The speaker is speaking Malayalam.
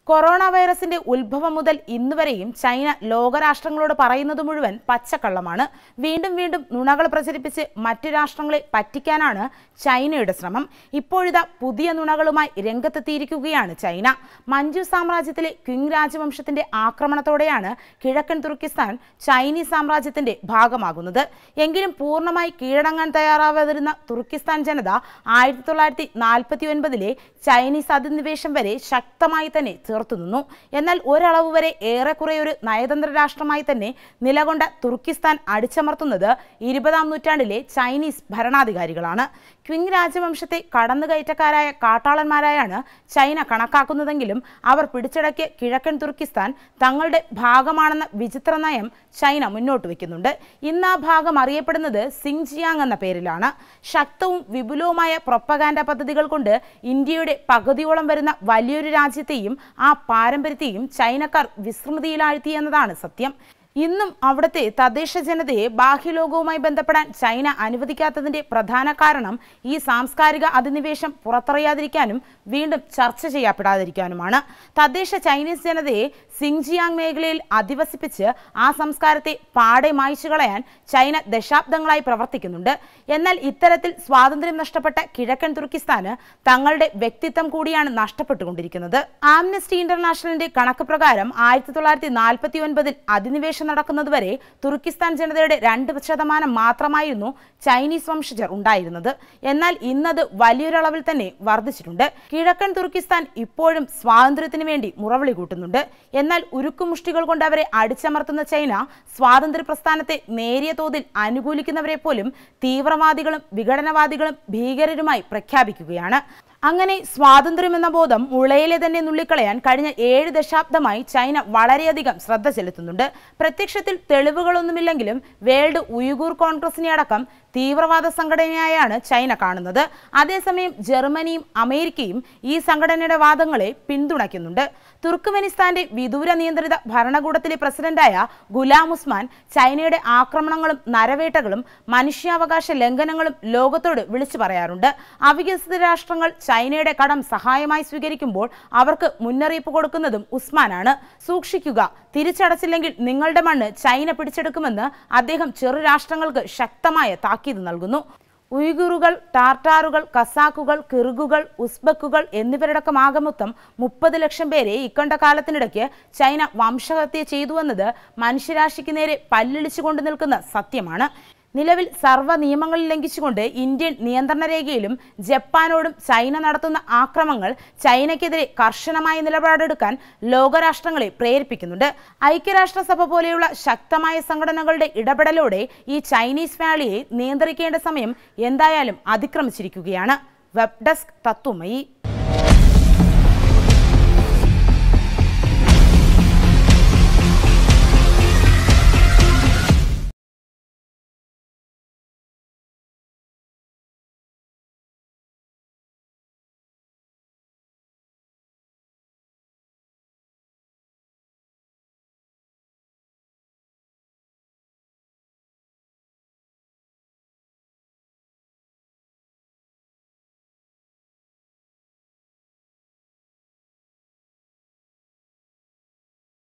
കൊറോണ വൈറസിന്റെ ഉത്ഭവം മുതൽ ഇന്നുവരെയും ചൈന ലോകരാഷ്ട്രങ്ങളോട് പറയുന്നത് മുഴുവൻ പച്ചക്കള്ളമാണ് വീണ്ടും വീണ്ടും നുണകൾ പ്രചരിപ്പിച്ച് മറ്റു രാഷ്ട്രങ്ങളെ പറ്റിക്കാനാണ് ചൈനയുടെ ശ്രമം ഇപ്പോഴിതാ പുതിയ നുണകളുമായി രംഗത്തെത്തിയിരിക്കുകയാണ് ചൈന മഞ്ജു സാമ്രാജ്യത്തിലെ ക്വിങ് രാജവംശത്തിന്റെ ആക്രമണത്തോടെയാണ് കിഴക്കൻ തുർക്കിസ്ഥാൻ ചൈനീസ് സാമ്രാജ്യത്തിന്റെ ഭാഗമാകുന്നത് എങ്കിലും പൂർണ്ണമായി കീഴടങ്ങാൻ തയ്യാറാവാതിരുന്ന തുർക്കിസ്ഥാൻ ജനത ആയിരത്തി തൊള്ളായിരത്തി നാൽപ്പത്തി ഒൻപതിലെ ചൈനീസ് അധിനിവേശം വരെ ശക്തമായി തന്നെ ചേർത്തുനിന്നു എന്നാൽ ഒരളവ് വരെ ഏറെക്കുറെ ഒരു നയതന്ത്ര രാഷ്ട്രമായി തന്നെ നിലകൊണ്ട തുർക്കിസ്ഥാൻ അടിച്ചമർത്തുന്നത് ഇരുപതാം നൂറ്റാണ്ടിലെ ചൈനീസ് ഭരണാധികാരികളാണ് ക്വിങ് രാജവംശത്തെ കടന്നുകയറ്റക്കാരായ കാട്ടാളന്മാരായാണ് ചൈന കണക്കാക്കുന്നതെങ്കിലും അവർ പിടിച്ചടക്കിയ കിഴക്കൻ തുർക്കിസ്ഥാൻ തങ്ങളുടെ ഭാഗമാണെന്ന വിചിത്ര നയം ചൈന മുന്നോട്ട് വയ്ക്കുന്നുണ്ട് ഇന്ന് ആ ഭാഗം അറിയപ്പെടുന്നത് സിങ്ജിയാങ് എന്ന പേരിലാണ് ശക്തവും വിപുലവുമായ പ്രൊപ്പഗാൻഡ പദ്ധതികൾ കൊണ്ട് ഇന്ത്യയുടെ പകുതിയോളം വരുന്ന വലിയൊരു രാജ്യത്തെയും ആ പാരമ്പര്യത്തെയും ചൈനക്കാർ വിസ്മൃതിയിലാഴ്ത്തി എന്നതാണ് സത്യം ഇന്നും അവിടുത്തെ തദ്ദേശ ജനതയെ ബാഹ്യലോകവുമായി ബന്ധപ്പെടാൻ ചൈന അനുവദിക്കാത്തതിന്റെ പ്രധാന കാരണം ഈ സാംസ്കാരിക അധിനിവേശം പുറത്തറിയാതിരിക്കാനും വീണ്ടും ചർച്ച ചെയ്യപ്പെടാതിരിക്കാനുമാണ് തദ്ദേശ ചൈനീസ് ജനതയെ സിങ്ജിയാങ് മേഖലയിൽ അധിവസിപ്പിച്ച് ആ സംസ്കാരത്തെ പാടെ മായ്ച്ചു കളയാൻ ചൈന ദശാബ്ദങ്ങളായി പ്രവർത്തിക്കുന്നുണ്ട് എന്നാൽ ഇത്തരത്തിൽ സ്വാതന്ത്ര്യം നഷ്ടപ്പെട്ട കിഴക്കൻ തുർക്കിസ്ഥാന് തങ്ങളുടെ വ്യക്തിത്വം കൂടിയാണ് നഷ്ടപ്പെട്ടുകൊണ്ടിരിക്കുന്നത് ആംനസ്റ്റി ഇന്റർനാഷണലിന്റെ കണക്ക് പ്രകാരം ആയിരത്തി തൊള്ളായിരത്തി നാൽപ്പത്തി ഒൻപതിൽ അധിനിവേശം നടക്കുന്നതുവരെ തുർക്കിസ്ഥാൻ ജനതയുടെ രണ്ട് ശതമാനം മാത്രമായിരുന്നു ചൈനീസ് വംശജർ ഉണ്ടായിരുന്നത് എന്നാൽ ഇന്നത് വലിയൊരളവിൽ തന്നെ വർദ്ധിച്ചിട്ടുണ്ട് കിഴക്കൻ തുർക്കിസ്ഥാൻ ഇപ്പോഴും സ്വാതന്ത്ര്യത്തിന് വേണ്ടി മുറവിളി കൂട്ടുന്നുണ്ട് എന്നാൽ ഉരുക്കുമുഷ്ടികൾ കൊണ്ട് അവരെ അടിച്ചമർത്തുന്ന ചൈന സ്വാതന്ത്ര്യ പ്രസ്ഥാനത്തെ നേരിയ തോതിൽ അനുകൂലിക്കുന്നവരെ പോലും തീവ്രവാദികളും വിഘടനവാദികളും ഭീകരരുമായി പ്രഖ്യാപിക്കുകയാണ് അങ്ങനെ സ്വാതന്ത്ര്യം എന്ന ബോധം ഉളയിലെ തന്നെ നുള്ളിക്കളയാൻ കഴിഞ്ഞ ഏഴ് ദശാബ്ദമായി ചൈന വളരെയധികം ശ്രദ്ധ ചെലുത്തുന്നുണ്ട് പ്രത്യക്ഷത്തിൽ തെളിവുകളൊന്നുമില്ലെങ്കിലും വേൾഡ് ഉയുഗൂർ കോൺഗ്രസിനെ അടക്കം തീവ്രവാദ സംഘടനയായാണ് ചൈന കാണുന്നത് അതേസമയം ജർമ്മനിയും അമേരിക്കയും ഈ സംഘടനയുടെ വാദങ്ങളെ പിന്തുണയ്ക്കുന്നുണ്ട് തുർക്ക്മെനിസ്ഥാന്റെ വിദൂര നിയന്ത്രിത ഭരണകൂടത്തിലെ പ്രസിഡന്റായ ഗുലാം ഉസ്മാൻ ചൈനയുടെ ആക്രമണങ്ങളും നരവേട്ടകളും മനുഷ്യാവകാശ ലംഘനങ്ങളും ലോകത്തോട് വിളിച്ചു പറയാറുണ്ട് അവികസിത രാഷ്ട്രങ്ങൾ ചൈനയുടെ കടം സഹായമായി സ്വീകരിക്കുമ്പോൾ അവർക്ക് മുന്നറിയിപ്പ് കൊടുക്കുന്നതും ഉസ്മാനാണ് സൂക്ഷിക്കുക തിരിച്ചടച്ചില്ലെങ്കിൽ നിങ്ങളുടെ മണ്ണ് ചൈന പിടിച്ചെടുക്കുമെന്ന് അദ്ദേഹം ചെറു രാഷ്ട്രങ്ങൾക്ക് ശക്തമായ താക്കീത് നൽകുന്നു ഉയ്ഗുറുകൾ ടാർട്ടാറുകൾ കസാക്കുകൾ കിർഗുകൾ ഉസ്ബക്കുകൾ എന്നിവരടക്കം ആകെ മൊത്തം മുപ്പത് ലക്ഷം പേരെ ഇക്കണ്ട കാലത്തിനിടയ്ക്ക് ചൈന വംശഹത്യ ചെയ്തുവെന്നത് മനുഷ്യരാശിക്ക് നേരെ പല്ലിളിച്ചുകൊണ്ട് നിൽക്കുന്ന സത്യമാണ് നിലവിൽ സർവ്വ നിയമങ്ങൾ ലംഘിച്ചുകൊണ്ട് ഇന്ത്യൻ നിയന്ത്രണ രേഖയിലും ജപ്പാനോടും ചൈന നടത്തുന്ന ആക്രമങ്ങൾ ചൈനയ്ക്കെതിരെ കർശനമായ നിലപാടെടുക്കാൻ ലോകരാഷ്ട്രങ്ങളെ പ്രേരിപ്പിക്കുന്നുണ്ട് ഐക്യരാഷ്ട്രസഭ പോലെയുള്ള ശക്തമായ സംഘടനകളുടെ ഇടപെടലോടെ ഈ ചൈനീസ് വാലിയെ നിയന്ത്രിക്കേണ്ട സമയം എന്തായാലും അതിക്രമിച്ചിരിക്കുകയാണ് വെബ് ഡെസ്ക് തത്വമയി